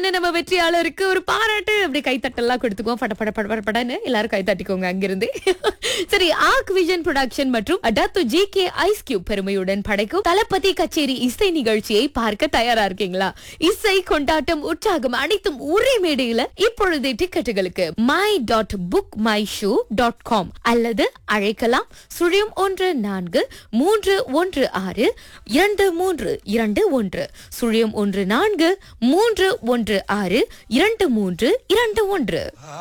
சொன்ன நம்ம வெற்றியாளருக்கு ஒரு பாராட்டு அப்படி கைத்தட்டெல்லாம் கொடுத்துக்குவோம் பட பட பட பட படன்னு எல்லாரும் கைத்தட்டிக்கோங்க அங்கிருந்து சரி ஆக் விஷன் ப்ரொடக்ஷன் மற்றும் அடாத்து ஜி கே ஐஸ் கியூப் பெருமையுடன் படைக்கும் தளபதி கச்சேரி இசை நிகழ்ச்சியை பார்க்க தயாரா இருக்கீங்களா இசை கொண்டாட்டம் உற்சாகம் அனைத்தும் ஒரே மேடையில இப்பொழுது டிக்கெட்டுகளுக்கு my dot book my show dot com அல்லது அழைக்கலாம் சுழியம் ஒன்று நான்கு மூன்று ஒன்று ஆறு இரண்டு மூன்று இரண்டு ஒன்று சுழியம் ஒன்று நான்கு மூன்று ஒன்று ஆறு இரண்டு மூன்று இரண்டு ஒன்று